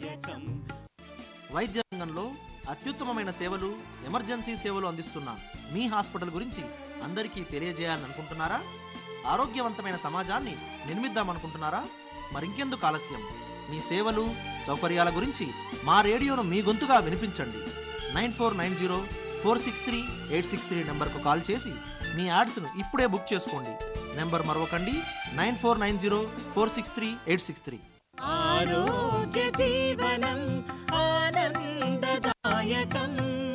వైద్య రంగంలో అత్యుత్తమమైన సేవలు ఎమర్జెన్సీ సేవలు అందిస్తున్న మీ హాస్పిటల్ గురించి అందరికీ తెలియజేయాలని అనుకుంటున్నారా ఆరోగ్యవంతమైన సమాజాన్ని నిర్మిద్దామనుకుంటున్నారా మరింకెందుకు ఆలస్యం మీ సేవలు సౌకర్యాల గురించి మా రేడియోను మీ గొంతుగా వినిపించండి nine four nine zero four six three eight six three నెంబర్కు కాల్ చేసి మీ యాడ్స్ను ఇప్పుడే బుక్ చేసుకోండి నెంబర్ మరొకండి nine four nine zero four six three eight six three ఆరోగ్య జీవనం ఆనందదాయకం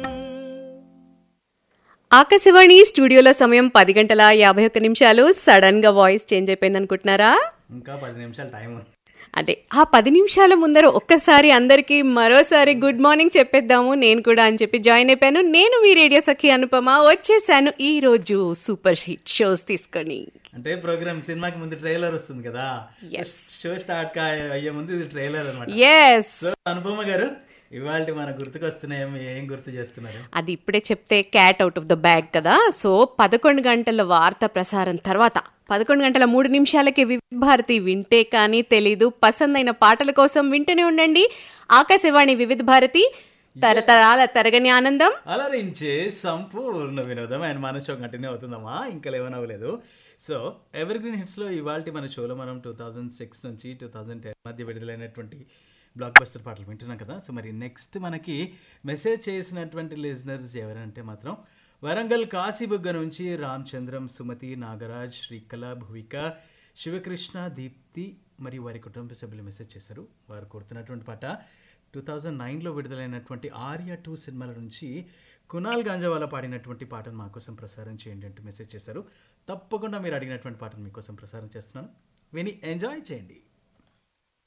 ఆకాశవాణి స్టూడియోలో సమయం పది గంటల యాభై ఒక్క నిమిషాలు సడన్ గా వాయిస్ చేంజ్ అయిపోయింది అనుకుంటున్నారా ఇంకా పది నిమిషాలు టైం ఉంది అంటే ఆ పది నిమిషాల ముందర ఒక్కసారి అందరికీ మరోసారి గుడ్ మార్నింగ్ చెప్పేద్దాము నేను కూడా అని చెప్పి జాయిన్ అయిపోయాను నేను మీ రేడియో సఖి అనుపమ వచ్చేసాను ఈ రోజు సూపర్ హిట్ షోస్ తీసుకొని అంటే ప్రోగ్రామ్ సినిమాకి ముందు ట్రైలర్ వస్తుంది కదా Yes. షో స్టార్ట్ కా అయ్యే ముందు ఇది ట్రైలర్ అనమాట ఎస్ సో అనుపమ గారు ఇవాళ మన గుర్తుకు వస్తున్నాయేమో ఏం గుర్తు చేస్తున్నారు అది ఇప్పుడే చెప్తే cat out of the bag కదా సో పదకొండు గంటల వార్త ప్రసారం తర్వాత పదకొండు గంటల మూడు నిమిషాలకి వివిధ భారతి వింటే కానీ తెలీదు పసందైన పాటల కోసం వింటూనే ఉండండి ఆకాశవాణి వివిధ భారతి తరతరాల తరగని ఆనందం అలరించే సంపూర్ణ వినోదం అండ్ మన షో కంటిన్యూ అవుతుందమ్మా ఇంకా లేవనవ్వలేదు సో ఎవర్ గ్రీన్ హిట్స్లో ఇవాళ మన షోలో మనం టూ థౌజండ్ సిక్స్ నుంచి టూ థౌజండ్ టెన్ మధ్య విడుదలైనటువంటి బ్లాక్ బస్టర్ పాటలు వింటున్నాం కదా సో మరి నెక్స్ట్ మనకి మెసేజ్ చేసినటువంటి లిజనర్స్ ఎవరంటే మాత్రం వరంగల్ కాశీబుగ్గ నుంచి రామచంద్రం సుమతి నాగరాజ్ శ్రీకళ భువిక శివకృష్ణ దీప్తి మరియు వారి కుటుంబ సభ్యులు మెసేజ్ చేశారు వారు కోరుతున్నటువంటి పాట టూ థౌజండ్ నైన్లో విడుదలైనటువంటి ఆర్య టూ సినిమాల నుంచి కునాల్ గాంజావాలా పాడినటువంటి పాటను మా కోసం ప్రసారం చేయండి అంటూ మెసేజ్ చేశారు తప్పకుండా మీరు అడిగినటువంటి పాటను మీకోసం ప్రసారం చేస్తున్నాను విని ఎంజాయ్ చేయండి